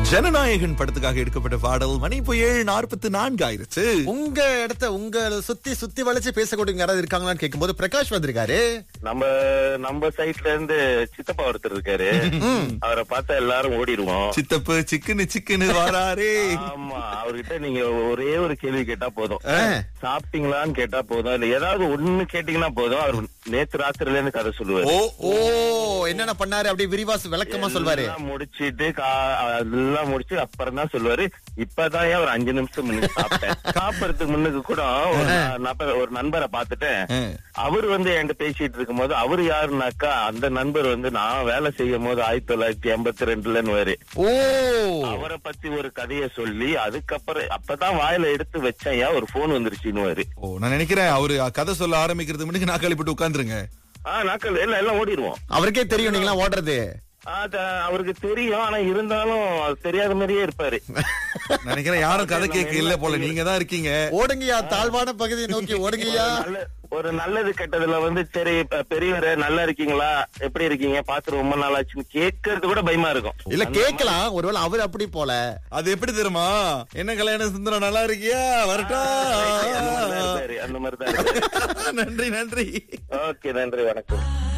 ஜனநாயகன் படத்துக்காக எடுக்கப்பட்ட பாடல் மணி இப்போ ஏழு நாற்பத்தி நான்கு ஆயிருச்சு உங்க இடத்த உங்க சுத்தி சுத்தி வளைச்சு பேசக்கூடிய யாராவது இருக்காங்களான்னு கேட்கும்போது பிரகாஷ் வந்திருக்காரு நம்ம நம்ம சைட்ல இருந்து சித்தப்பா ஒருத்தர் இருக்காரு அவரை பார்த்தா எல்லாரும் ஓடிடுவோம் சித்தப்பு சிக்குன்னு சிக்குன்னு வாராரே ஆமா அவர்கிட்ட நீங்க ஒரே ஒரு கேள்வி கேட்டா போதும் ஆ. சாப்பிட்டீங்களான்னு கேட்டா போதும் இல்ல ஏதாவது ஒண்ணு கேட்டீங்கன்னா போதும் அவர் நேத்து ராத்திரில இருந்து கதை சொல்லுவாரு ஓ ஓ என்னென்ன பண்ணாரு அப்படியே விரிவாசு விளக்கமா சொல்வாரு எல்லாம் முடிச்சிட்டு கா- அதெல்லாம் முடிச்சு அப்புறம் தான் சொல்லுவாரு இப்பதான் ஏன் ஒரு அஞ்சு நிமிஷம் முன்னுக்கு சாப்பிட்டேன் சாப்பிடறதுக்கு முன்னுக்கு கூட ஒரு ந- நபர் ஒரு நண்பரை பார்த்துட்டேன் ஆ. அவர் வந்து என்கிட்ட பேசிட்டு இருக்கும்போது அவரு யாருனாக்கா அந்த நண்பர் வந்து நான் வேலை செய்யும் போது ஆயிரத்தி தொள்ளாயிரத்தி எண்பத்தி ரெண்டுலன்னு ஓ அவரை பத்தி ஒரு கதையை சொல்லி அதுக்கப்புறம் அப்பதான் வாயில எடுத்து வச்சேன் ஏன் ஒரு போன் வந்துருச்சுன்னு ஓ நான் நினைக்கிறேன் அவரு கதை சொல்ல ஆரம்பிக்கிறதுக்கு முன்னாடி நான் கழிப்பிட்டு உட்காந்துருங்க ஆஹ் நாக்கள் எல்லாம் எல்லாம் ஓடிடுவோம் அவருக்கே தெரியும் நீங்களா ஓடுறது அது அவருக்கு தெரியும் ஆனா இருந்தாலும் அது தெரியாத மாதிரியே இருப்பாரு நினைக்கிறேன் யாரும் கதை கேட்க இல்ல போல நீங்க தான் இருக்கீங்க ஓடுங்கய்யா தாழ்வான பகுதியை நோக்கி ஓடுங்கய்யா நல்ல- ஒரு நல்லது கெட்டதுல வந்து சரி இப்ப பெரியவரே நல்லா இருக்கீங்களா எப்படி இருக்கீங்க பாத்து ரொம்ப நாள் ஆச்சுன்னு கேட்கறது கூட பயமா இருக்கும் இல்ல கேக்கலாம் ஒருவேளை அவர் அப்படி போல அது எப்படி தெரியுமா என்ன கல்யாண சுந்தரம் நல்லா இருக்கியா வரட்டா அந்த மாதிரிதான் இருப்பாரு, அந்த மாதிரிதான் இருப்பாரு நன்றி நன்றி ஓகே நன்றி வணக்கம்